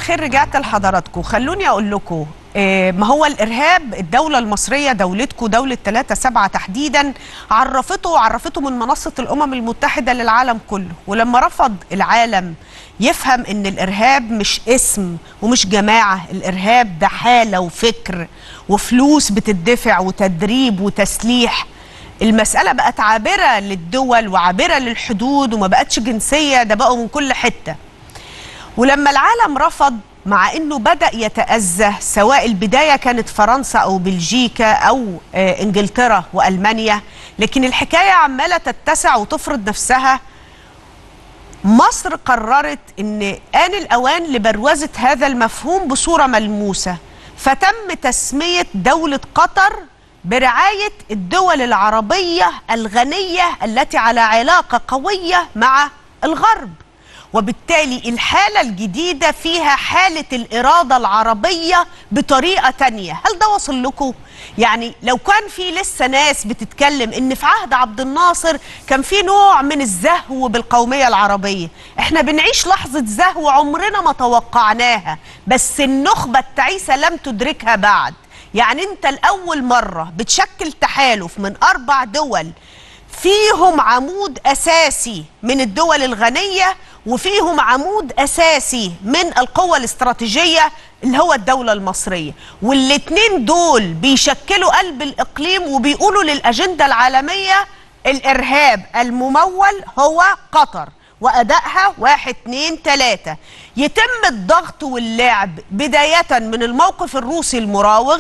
الخير رجعت لحضراتكم خلوني اقول لكم آه، ما هو الارهاب الدوله المصريه دولتكم دوله 3 7 تحديدا عرفته وعرفته من منصه الامم المتحده للعالم كله ولما رفض العالم يفهم ان الارهاب مش اسم ومش جماعه الارهاب ده حاله وفكر وفلوس بتدفع وتدريب وتسليح المسألة بقت عابرة للدول وعابرة للحدود وما بقتش جنسية ده بقوا من كل حتة ولما العالم رفض مع انه بدا يتاذى سواء البدايه كانت فرنسا او بلجيكا او آه، انجلترا والمانيا لكن الحكايه عماله تتسع وتفرض نفسها مصر قررت ان آن الأوان لبروزة هذا المفهوم بصورة ملموسة فتم تسمية دولة قطر برعاية الدول العربية الغنية التي على علاقة قوية مع الغرب وبالتالي الحالة الجديدة فيها حالة الإرادة العربية بطريقة تانية هل ده وصل لكم؟ يعني لو كان في لسه ناس بتتكلم ان في عهد عبد الناصر كان في نوع من الزهو بالقومية العربية احنا بنعيش لحظة زهو عمرنا ما توقعناها بس النخبة التعيسة لم تدركها بعد يعني انت الأول مرة بتشكل تحالف من أربع دول فيهم عمود أساسي من الدول الغنية وفيهم عمود أساسي من القوة الاستراتيجية اللي هو الدولة المصرية والاتنين دول بيشكلوا قلب الإقليم وبيقولوا للأجندة العالمية الإرهاب الممول هو قطر وأدائها واحد اتنين تلاتة يتم الضغط واللعب بداية من الموقف الروسي المراوغ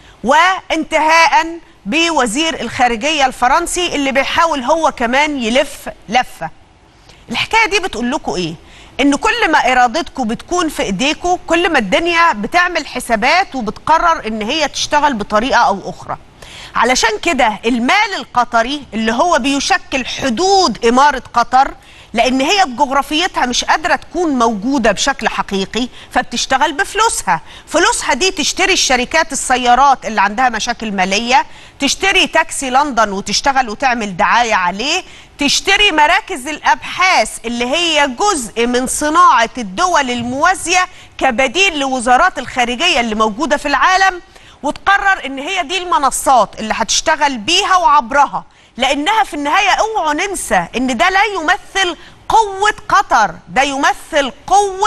وانتهاء بوزير الخارجية الفرنسي اللي بيحاول هو كمان يلف لفة الحكاية دي بتقول لكم ايه ان كل ما ارادتكم بتكون في ايديكم كل ما الدنيا بتعمل حسابات وبتقرر ان هي تشتغل بطريقة او اخرى علشان كده المال القطري اللي هو بيشكل حدود إمارة قطر لأن هي بجغرافيتها مش قادرة تكون موجودة بشكل حقيقي فبتشتغل بفلوسها فلوسها دي تشتري الشركات السيارات اللي عندها مشاكل مالية تشتري تاكسي لندن وتشتغل وتعمل دعاية عليه تشتري مراكز الأبحاث اللي هي جزء من صناعة الدول الموازية كبديل لوزارات الخارجية اللي موجودة في العالم وتقرر ان هي دي المنصات اللي هتشتغل بيها وعبرها لانها في النهايه اوعوا ننسى ان ده لا يمثل قوه قطر ده يمثل قوه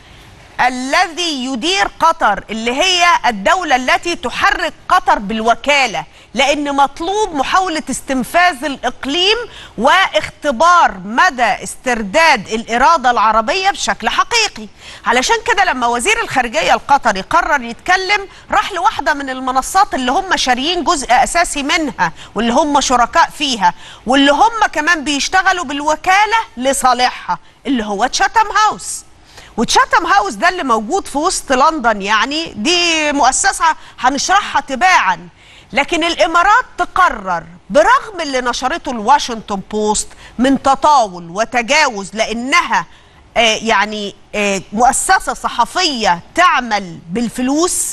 الذي يدير قطر اللي هي الدولة التي تحرك قطر بالوكالة لأن مطلوب محاولة استنفاذ الإقليم واختبار مدى استرداد الإرادة العربية بشكل حقيقي علشان كده لما وزير الخارجية القطري قرر يتكلم راح لواحدة من المنصات اللي هم شاريين جزء أساسي منها واللي هم شركاء فيها واللي هم كمان بيشتغلوا بالوكالة لصالحها اللي هو تشاتم هاوس وتشاتم هاوس ده اللي موجود في وسط لندن يعني دي مؤسسة هنشرحها تباعا لكن الإمارات تقرر برغم اللي نشرته الواشنطن بوست من تطاول وتجاوز لأنها آه يعني آه مؤسسة صحفية تعمل بالفلوس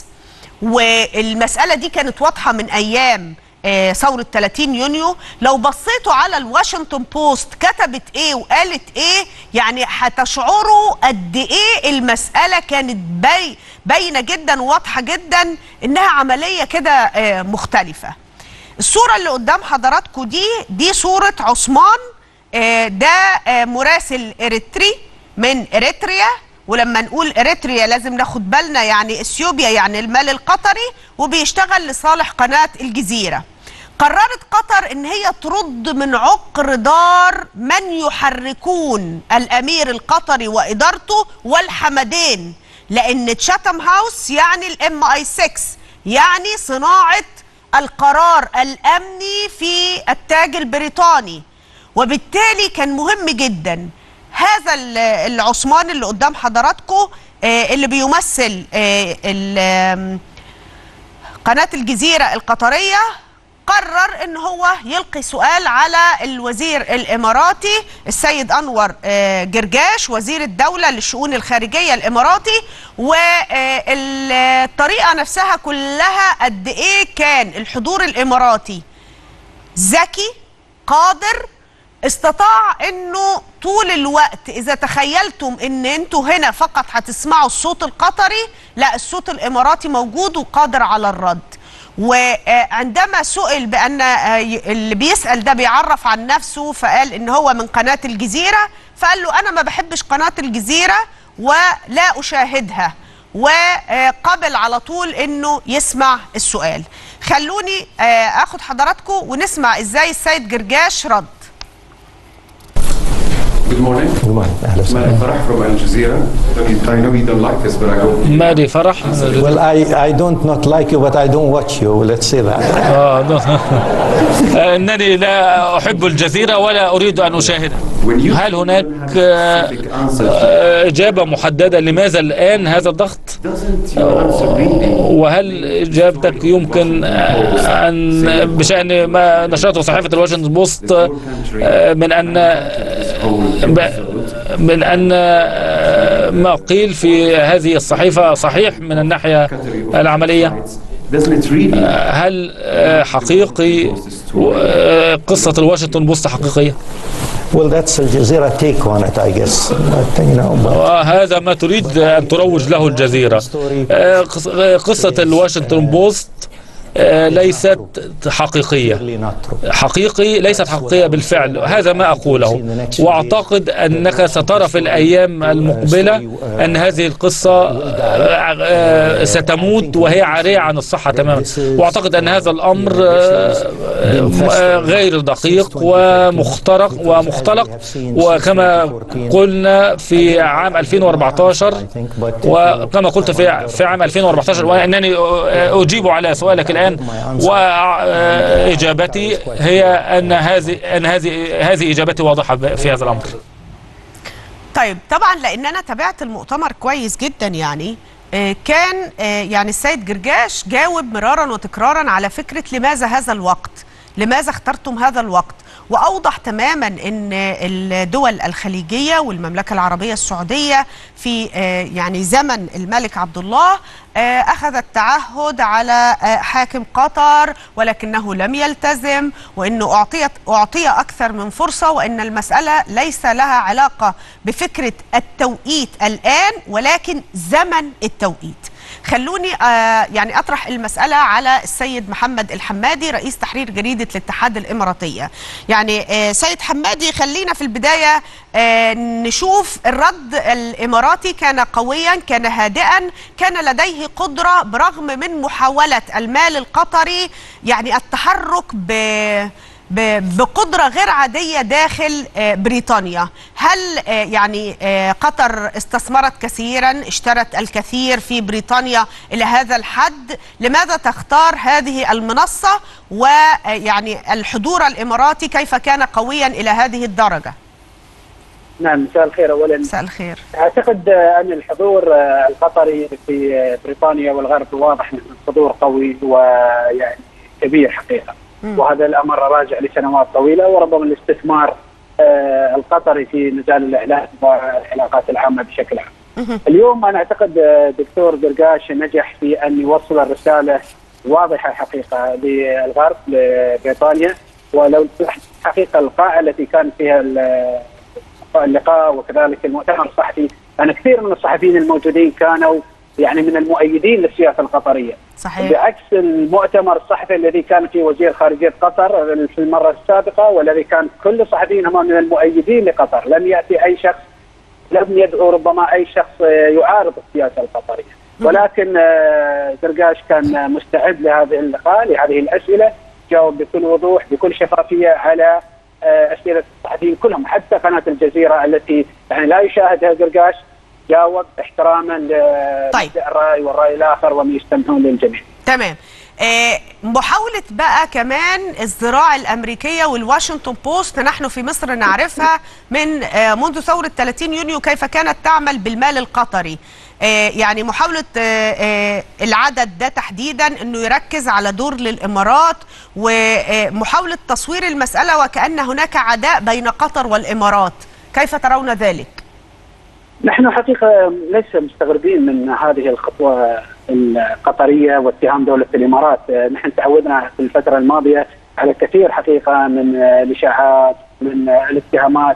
والمسألة دي كانت واضحة من أيام آه، ثورة 30 يونيو لو بصيتوا على الواشنطن بوست كتبت ايه وقالت ايه يعني هتشعروا قد ايه المسألة كانت باي باينة جدا وواضحة جدا انها عملية كده آه، مختلفة الصورة اللي قدام حضراتكم دي دي صورة عثمان آه، ده آه، مراسل اريتري من اريتريا ولما نقول اريتريا لازم ناخد بالنا يعني اثيوبيا يعني المال القطري وبيشتغل لصالح قناة الجزيرة قررت قطر ان هي ترد من عقر دار من يحركون الامير القطري وادارته والحمدين لان تشاتم هاوس يعني الام اي 6 يعني صناعه القرار الامني في التاج البريطاني وبالتالي كان مهم جدا هذا ال- العثمان اللي قدام حضراتكم آه، اللي بيمثل آه، ال- آم، قناة الجزيرة القطرية قرر ان هو يلقي سؤال على الوزير الاماراتي السيد انور آه، جرجاش وزير الدولة للشؤون الخارجية الاماراتي والطريقة نفسها كلها قد ايه كان الحضور الاماراتي ذكي قادر استطاع انه طول الوقت اذا تخيلتم ان انتوا هنا فقط هتسمعوا الصوت القطري لا الصوت الاماراتي موجود وقادر على الرد وعندما سئل بان آه، اللي بيسال ده بيعرف عن نفسه فقال ان هو من قناه الجزيره فقال له انا ما بحبش قناه الجزيره ولا اشاهدها وقبل على طول انه يسمع السؤال خلوني آه، اخد حضراتكم ونسمع ازاي السيد جرجاش رد Good morning. Good morning. أهلا Malik وسهلا. Farah from Al Jazeera. I know you don't like this, but I go. مالي فرح Well, I, I don't not like you, but I don't watch you. Let's say that. آه، انني لا احب الجزيره ولا اريد ان اشاهدها When you هل هناك have آه، specific answer, آه، اجابه محدده لماذا الان هذا الضغط doesn't your answer really? وهل اجابتك يمكن آه، ان بشان ما نشرته صحيفه الواشنطن بوست آه، من ان ب- من ان آه، ما قيل في هذه الصحيفه صحيح من الناحيه العمليه Doesn't it really? هل آه، حقيقي آه، قصة الواشنطن بوست حقيقية؟ Well, that's Al Jazeera take on it, I guess. But, you know, but وهذا ما تريد أن تروج له الجزيرة آه، قص- آه، قصة الواشنطن بوست آه، ليست حقيقية really not true. حقيقي ليست حقيقية بالفعل هذا ما أقوله وأعتقد أنك سترى في الأيام المقبلة أن هذه القصة آه، آه، ستموت وهي عارية عن الصحة تماما وأعتقد أن هذا الأمر آه، آه، غير دقيق ومخترق ومختلق وكما قلنا في عام 2014 وكما قلت في في عام 2014 وانني اجيب على سؤالك الان واجابتي هي ان هذه ان هذه هذه اجابتي واضحه في هذا الامر. طيب طبعا لان انا تابعت المؤتمر كويس جدا يعني آه، كان آه، يعني السيد جرجاش جاوب مرارا وتكرارا على فكره لماذا هذا الوقت لماذا اخترتم هذا الوقت واوضح تماما ان الدول الخليجيه والمملكه العربيه السعوديه في آه، يعني زمن الملك عبد الله آه، اخذ التعهد على آه، حاكم قطر ولكنه لم يلتزم وانه اعطيت اعطي اكثر من فرصه وان المساله ليس لها علاقه بفكره التوقيت الان ولكن زمن التوقيت خلوني آه يعني اطرح المساله على السيد محمد الحمادي رئيس تحرير جريده الاتحاد الاماراتيه يعني آه سيد حمادي خلينا في البدايه آه نشوف الرد الاماراتي كان قويا كان هادئا كان لديه قدره برغم من محاوله المال القطري يعني التحرك ب ب- بقدرة غير عادية داخل آه، بريطانيا هل آه، يعني آه، قطر استثمرت كثيرا اشترت الكثير في بريطانيا إلى هذا الحد لماذا تختار هذه المنصة ويعني الحضور الإماراتي كيف كان قويا إلى هذه الدرجة نعم مساء الخير اولا مساء الخير اعتقد آه، ان الحضور آه، القطري في آه، بريطانيا والغرب واضح انه حضور قوي ويعني كبير حقيقه مم. وهذا الامر راجع لسنوات طويله وربما الاستثمار آه، القطري في مجال الاعلام والعلاقات العامه بشكل عام. مهم. اليوم انا اعتقد آه، دكتور قرقاش نجح في ان يوصل الرساله واضحه حقيقه للغرب لبريطانيا ولو تلاحظ حقيقه القاعه التي كان فيها ال- اللقاء وكذلك المؤتمر الصحفي انا كثير من الصحفيين الموجودين كانوا يعني من المؤيدين للسياسه القطريه صحيح بعكس المؤتمر الصحفي الذي كان فيه وزير خارجيه قطر في المره السابقه والذي كان كل الصحفيين هم من المؤيدين لقطر لم ياتي اي شخص لم يدعو ربما اي شخص آه، يعارض السياسه القطريه ولكن آه، قرقاش كان مستعد لهذه اللقاء لهذه الاسئله جاوب بكل وضوح بكل شفافيه على آه، اسئله الصحفيين كلهم حتى قناه الجزيره التي يعني لا يشاهدها قرقاش جاوب احتراما طيب. للراي والراي الاخر وهم يستمعون للجميع. تمام آه، محاولة بقى كمان الزراعة الأمريكية والواشنطن بوست نحن في مصر نعرفها من آه، منذ ثورة 30 يونيو كيف كانت تعمل بالمال القطري آه، يعني محاولة آه، آه، العدد ده تحديدا أنه يركز على دور للإمارات ومحاولة تصوير المسألة وكأن هناك عداء بين قطر والإمارات كيف ترون ذلك؟ نحن حقيقة ليس مستغربين من هذه الخطوة القطرية واتهام دولة الإمارات آه، نحن تعودنا في الفترة الماضية على الكثير حقيقة من آه، الإشاعات من آه، الاتهامات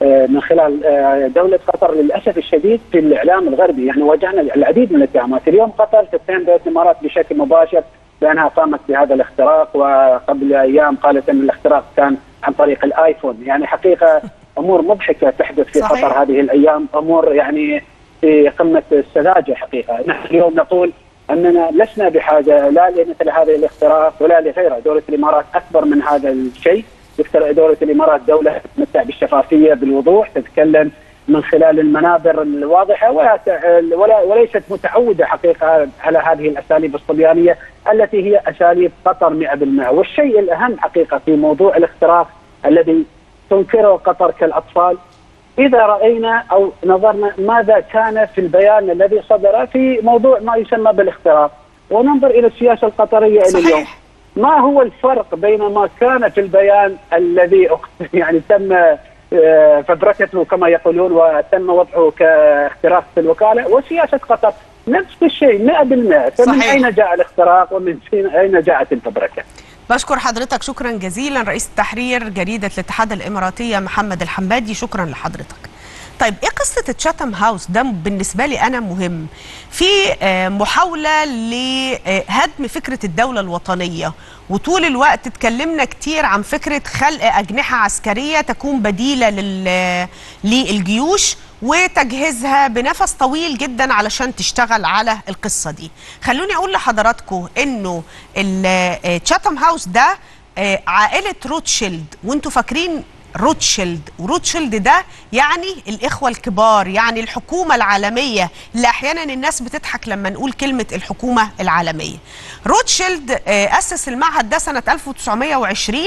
آه، من خلال آه، دوله قطر للاسف الشديد في الاعلام الغربي يعني واجهنا العديد من الاتهامات، اليوم قطر تتهم دوله الامارات بشكل مباشر بانها قامت بهذا الاختراق وقبل ايام قالت ان الاختراق كان عن طريق الايفون، يعني حقيقه امور مضحكه تحدث في صحيح. قطر هذه الايام، امور يعني في قمه السذاجه حقيقه، نحن اليوم نقول اننا لسنا بحاجه لا لمثل هذه الاختراق ولا لغيرها، دوله الامارات اكبر من هذا الشيء، دكتور دوله الامارات دوله تتمتع بالشفافيه بالوضوح، تتكلم من خلال المنابر الواضحه ولا تع- ولا وليست متعوده حقيقه على هذه الاساليب الصبيانيه التي هي اساليب قطر 100% والشيء الاهم حقيقه في موضوع الاختراق الذي تنكره قطر كالاطفال اذا راينا او نظرنا ماذا كان في البيان الذي صدر في موضوع ما يسمى بالاختراق وننظر الى السياسه القطريه الى صحيح. اليوم ما هو الفرق بين ما كان في البيان الذي أخ- يعني تم آه، فبركته كما يقولون وتم وضعه كاختراق في الوكاله وسياسه قطر نفس الشيء 100% فمن صحيح. اين جاء الاختراق ومن فين- اين جاءت الفبركه؟ بشكر حضرتك شكرا جزيلا رئيس تحرير جريدة الاتحاد الإماراتية محمد الحمادي شكرا لحضرتك طيب ايه قصة تشاتم هاوس ده بالنسبة لي أنا مهم في آه، محاولة لهدم فكرة الدولة الوطنية وطول الوقت اتكلمنا كتير عن فكرة خلق أجنحة عسكرية تكون بديلة لل- للجيوش وتجهيزها بنفس طويل جدا علشان تشتغل على القصة دي خلوني أقول لحضراتكم إنه التشاتم هاوس ده آه، عائلة روتشيلد وانتوا فاكرين روتشيلد وروتشيلد ده يعني الإخوة الكبار يعني الحكومة العالمية اللي أحيانا الناس بتضحك لما نقول كلمة الحكومة العالمية روتشيلد آه، أسس المعهد ده سنة 1920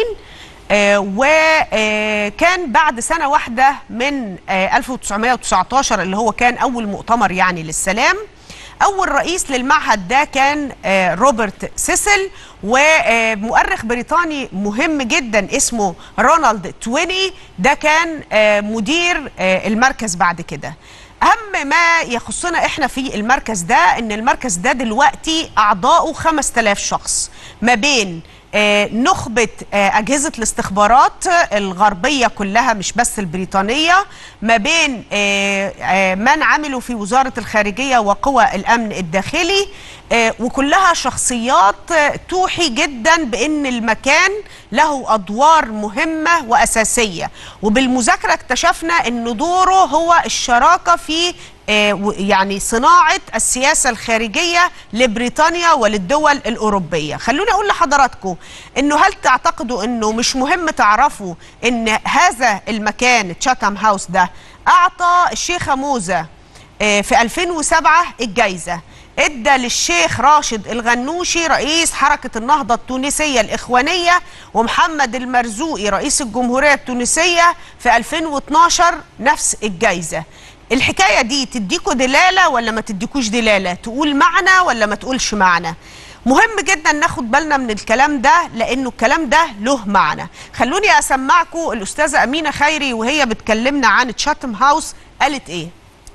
وكان بعد سنة واحدة من آه، 1919 اللي هو كان أول مؤتمر يعني للسلام أول رئيس للمعهد ده كان آه، روبرت سيسل ومؤرخ بريطاني مهم جدا اسمه رونالد تويني ده كان آه، مدير آه، المركز بعد كده أهم ما يخصنا إحنا في المركز ده إن المركز ده دلوقتي أعضاؤه 5000 شخص ما بين آه، نخبة آه، أجهزة الاستخبارات آه، الغربية كلها مش بس البريطانية ما بين آه، آه، من عملوا في وزارة الخارجية وقوى الأمن الداخلي آه، وكلها شخصيات آه، توحي جدا بأن المكان له أدوار مهمة وأساسية وبالمذاكرة اكتشفنا أن دوره هو الشراكة في آه، و- يعني صناعة السياسة الخارجية لبريطانيا وللدول الأوروبية خلوني أقول لحضراتكم أنه هل تعتقدوا أنه مش مهم تعرفوا أن هذا المكان تشاتام هاوس ده أعطى الشيخة موزة آه، في 2007 الجايزة ادى للشيخ راشد الغنوشي رئيس حركة النهضة التونسية الإخوانية ومحمد المرزوقي رئيس الجمهورية التونسية في 2012 نفس الجايزة الحكاية دي تديكوا دلالة ولا ما تديكوش دلالة تقول معنى ولا ما تقولش معنى مهم جدا ناخد بالنا من الكلام ده لانه الكلام ده له معنى خلوني اسمعكم الاستاذه امينه خيري وهي بتكلمنا عن تشاتم هاوس قالت ايه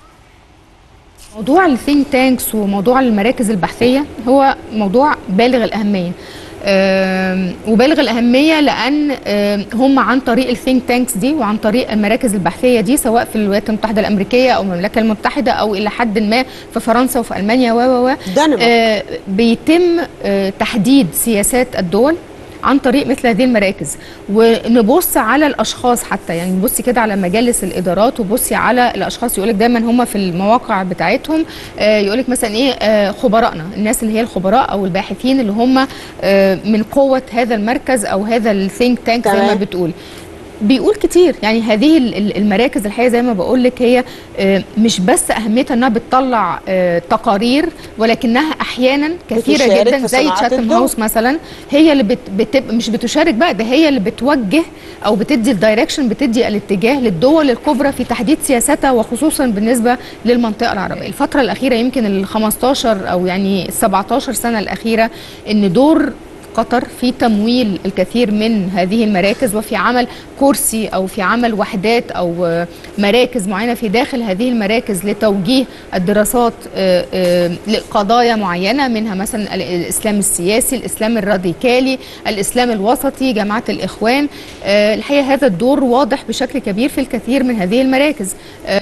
موضوع الثينك تانكس وموضوع المراكز البحثية هو موضوع بالغ الأهمية آم، وبالغ الأهمية لأن آم، هم عن طريق الثينك تانكس دي وعن طريق المراكز البحثية دي سواء في الولايات المتحدة الأمريكية أو المملكة المتحدة أو إلى حد ما في فرنسا وفي ألمانيا و و و دنمارك. آه، بيتم آه، تحديد سياسات الدول عن طريق مثل هذه المراكز ونبص على الاشخاص حتى يعني نبص كده على مجالس الادارات وبصي على الاشخاص يقولك دايما هم في المواقع بتاعتهم آه، يقولك مثلا ايه آه، خبرائنا الناس اللي هي الخبراء او الباحثين اللي هم آه، من قوه هذا المركز او هذا الثينك تانك زي ما تمام. بتقول بيقول كتير يعني هذه ال- ال- المراكز الحقيقه زي ما بقول لك هي آه، مش بس اهميتها انها بتطلع آه، تقارير ولكنها احيانا كثيره بتشارك جدا في زي صناعة تشاتم الدول. هاوس مثلا هي اللي بت بتبقى مش بتشارك بقى ده هي اللي بتوجه او بتدي الدايركشن بتدي الاتجاه للدول الكبرى في تحديد سياستها وخصوصا بالنسبه للمنطقه العربيه الفتره الاخيره يمكن ال 15 او يعني ال 17 سنه الاخيره ان دور قطر في تمويل الكثير من هذه المراكز وفي عمل كرسي او في عمل وحدات او آه، مراكز معينه في داخل هذه المراكز لتوجيه الدراسات آه، آه، لقضايا معينه منها مثلا ال- الاسلام السياسي، الاسلام الراديكالي، الاسلام الوسطي، جماعه الاخوان آه، الحقيقه هذا الدور واضح بشكل كبير في الكثير من هذه المراكز آه،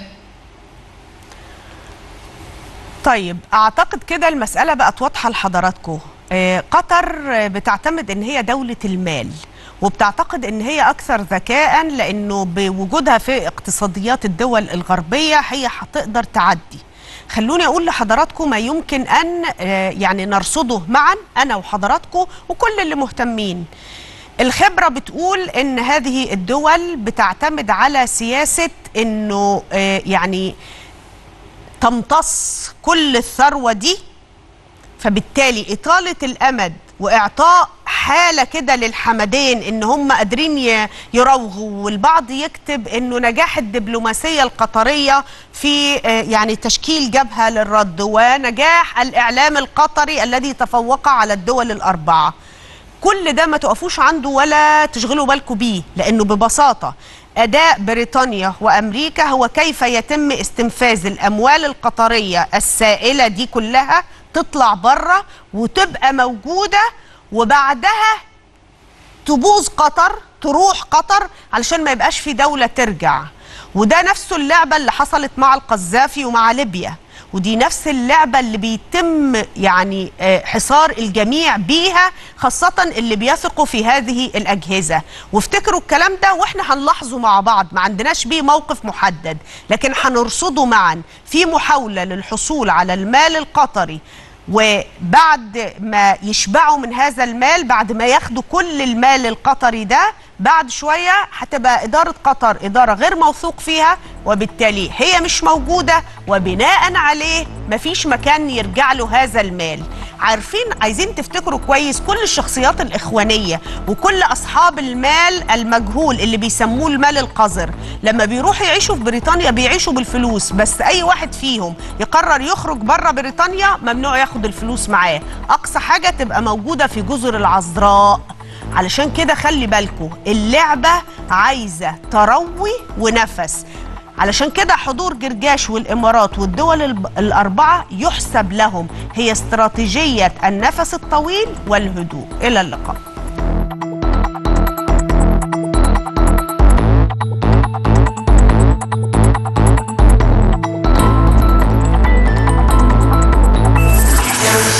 طيب اعتقد كده المساله بقت واضحه لحضراتكم آه، قطر آه، بتعتمد ان هي دوله المال وبتعتقد ان هي اكثر ذكاء لانه بوجودها في اقتصاديات الدول الغربيه هي هتقدر تعدي خلوني اقول لحضراتكم ما يمكن ان آه، يعني نرصده معا انا وحضراتكم وكل اللي مهتمين الخبرة بتقول ان هذه الدول بتعتمد على سياسة انه آه، يعني تمتص كل الثروة دي فبالتالي إطالة الأمد وإعطاء حالة كده للحمدين إن هم قادرين ي- يراوغوا والبعض يكتب إنه نجاح الدبلوماسية القطرية في آه، يعني تشكيل جبهة للرد ونجاح الإعلام القطري الذي تفوق على الدول الأربعة كل ده ما تقفوش عنده ولا تشغلوا بالكم بيه لانه ببساطه اداء بريطانيا وامريكا هو كيف يتم استنفاذ الاموال القطريه السائله دي كلها تطلع بره وتبقى موجوده وبعدها تبوظ قطر تروح قطر علشان ما يبقاش في دولة ترجع وده نفسه اللعبة اللي حصلت مع القذافي ومع ليبيا ودي نفس اللعبة اللي بيتم يعني آه، حصار الجميع بيها خاصة اللي بيثقوا في هذه الأجهزة وافتكروا الكلام ده واحنا هنلاحظه مع بعض ما عندناش بيه موقف محدد لكن هنرصده معا في محاولة للحصول على المال القطري وبعد ما يشبعوا من هذا المال بعد ما ياخدوا كل المال القطري ده بعد شوية هتبقى إدارة قطر إدارة غير موثوق فيها وبالتالي هي مش موجودة وبناء عليه مفيش مكان يرجع له هذا المال عارفين عايزين تفتكروا كويس كل الشخصيات الإخوانية وكل أصحاب المال المجهول اللي بيسموه المال القذر لما بيروحوا يعيشوا في بريطانيا بيعيشوا بالفلوس بس أي واحد فيهم يقرر يخرج بره بريطانيا ممنوع ياخد الفلوس معاه أقصى حاجة تبقى موجودة في جزر العذراء علشان كده خلي بالكم اللعبة عايزة تروي ونفس علشان كده حضور جرجاش والإمارات والدول الب- الأربعة يحسب لهم هي استراتيجية النفس الطويل والهدوء إلى اللقاء